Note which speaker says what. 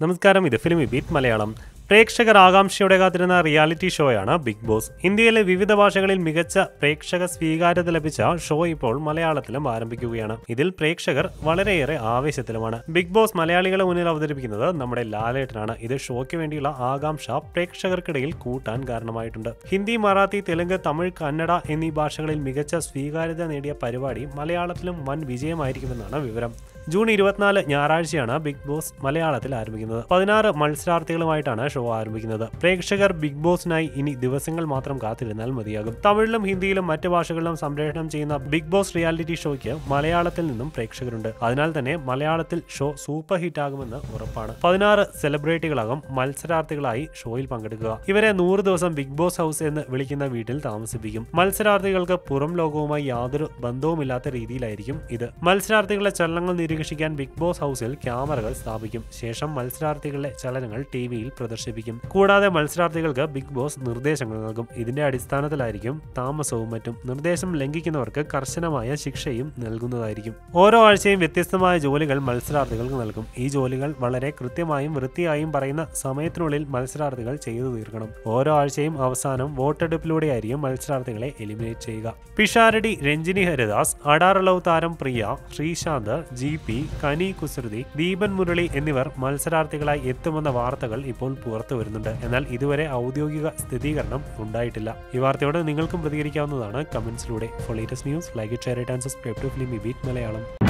Speaker 1: നമസ്കാരം ഇത് ഫിലിമി ബീറ്റ് മലയാളം പ്രേക്ഷകർ ആകാംക്ഷയോടെ കാത്തിരുന്ന റിയാലിറ്റി ഷോയാണ് ബിഗ് ബോസ് ഇന്ത്യയിലെ വിവിധ ഭാഷകളിൽ മികച്ച പ്രേക്ഷക സ്വീകാര്യത ലഭിച്ച ഷോ ഇപ്പോൾ മലയാളത്തിലും ആരംഭിക്കുകയാണ് ഇതിൽ പ്രേക്ഷകർ വളരെയേറെ ആവേശത്തിലുമാണ് ബിഗ് ബോസ് മലയാളികളെ മുന്നിൽ അവതരിപ്പിക്കുന്നത് നമ്മുടെ ലാലേട്ടനാണ് ഇത് ഷോയ്ക്ക് വേണ്ടിയുള്ള ആകാംക്ഷ പ്രേക്ഷകർക്കിടയിൽ കൂട്ടാൻ കാരണമായിട്ടുണ്ട് ഹിന്ദി മറാത്തി തെലുങ്ക് തമിഴ് കന്നഡ എന്നീ ഭാഷകളിൽ മികച്ച സ്വീകാര്യത നേടിയ പരിപാടി മലയാളത്തിലും വൻ വിജയമായിരിക്കുമെന്നാണ് വിവരം ജൂൺ ഇരുപത്തിനാല് ഞായറാഴ്ചയാണ് ബിഗ് ബോസ് മലയാളത്തിൽ ആരംഭിക്കുന്നത് പതിനാറ് മത്സരാർത്ഥികളുമായിട്ടാണ് ഷോ ആരംഭിക്കുന്നത് പ്രേക്ഷകർ ബിഗ് ബോസിനായി ഇനി ദിവസങ്ങൾ മാത്രം കാത്തിരുന്നാൽ മതിയാകും തമിഴിലും ഹിന്ദിയിലും മറ്റ് ഭാഷകളിലും സംപ്രേഷണം ചെയ്യുന്ന ബിഗ് ബോസ് റിയാലിറ്റി ഷോയ്ക്ക് മലയാളത്തിൽ നിന്നും പ്രേക്ഷകരുണ്ട് അതിനാൽ തന്നെ മലയാളത്തിൽ ഷോ സൂപ്പർ ഹിറ്റ് ആകുമെന്ന് ഉറപ്പാണ് പതിനാറ് സെലിബ്രിറ്റികളാകും മത്സരാർത്ഥികളായി ഷോയിൽ പങ്കെടുക്കുക ഇവരെ നൂറ് ദിവസം ബിഗ് ബോസ് ഹൗസ് എന്ന് വിളിക്കുന്ന വീട്ടിൽ താമസിപ്പിക്കും മത്സരാർത്ഥികൾക്ക് പുറം ലോകവുമായി യാതൊരു ബന്ധവുമില്ലാത്ത രീതിയിലായിരിക്കും ഇത് മത്സരാർത്ഥികളുടെ ചലനങ്ങൾ നിരീക്ഷിക്കാൻ ബിഗ് ബോസ് ഹൗസിൽ ക്യാമറകൾ സ്ഥാപിക്കും ശേഷം മത്സരാർത്ഥികളുടെ ചലനങ്ങൾ ടി വിയിൽ പ്രദർശിപ്പിക്കും കൂടാതെ മത്സരാർത്ഥികൾക്ക് ബിഗ് ബോസ് നിർദ്ദേശങ്ങൾ നൽകും ഇതിന്റെ അടിസ്ഥാനത്തിലായിരിക്കും താമസവും മറ്റും നിർദ്ദേശം ലംഘിക്കുന്നവർക്ക് കർശനമായ ശിക്ഷയും നൽകുന്നതായിരിക്കും ഓരോ ആഴ്ചയും വ്യത്യസ്തമായ ജോലികൾ മത്സരാർത്ഥികൾക്ക് നൽകും ഈ ജോലികൾ വളരെ കൃത്യമായും വൃത്തിയായും പറയുന്ന സമയത്തിനുള്ളിൽ മത്സരാർത്ഥികൾ ചെയ്തു തീർക്കണം ഓരോ ആഴ്ചയും അവസാനം വോട്ടെടുപ്പിലൂടെയായിരിക്കും മത്സരാർത്ഥികളെ എലിമിനേറ്റ് ചെയ്യുക പിഷാരടി രഞ്ജിനി ഹരിദാസ് അടാറളവ് താരം പ്രിയ ശ്രീശാന്ത് ജി പി കനി കുസൃതി ദീപൻ മുരളി എന്നിവർ മത്സരാർത്ഥികളായി എത്തുമെന്ന വാർത്തകൾ ഇപ്പോൾ പുറത്തു വരുന്നുണ്ട് എന്നാൽ ഇതുവരെ ഔദ്യോഗിക സ്ഥിരീകരണം ഉണ്ടായിട്ടില്ല ഈ വാർത്തയോട് നിങ്ങൾക്കും പ്രതികരിക്കാവുന്നതാണ് കമന്റ്സിലൂടെ for latest news like share and subscribe to Filmibeat Malayalam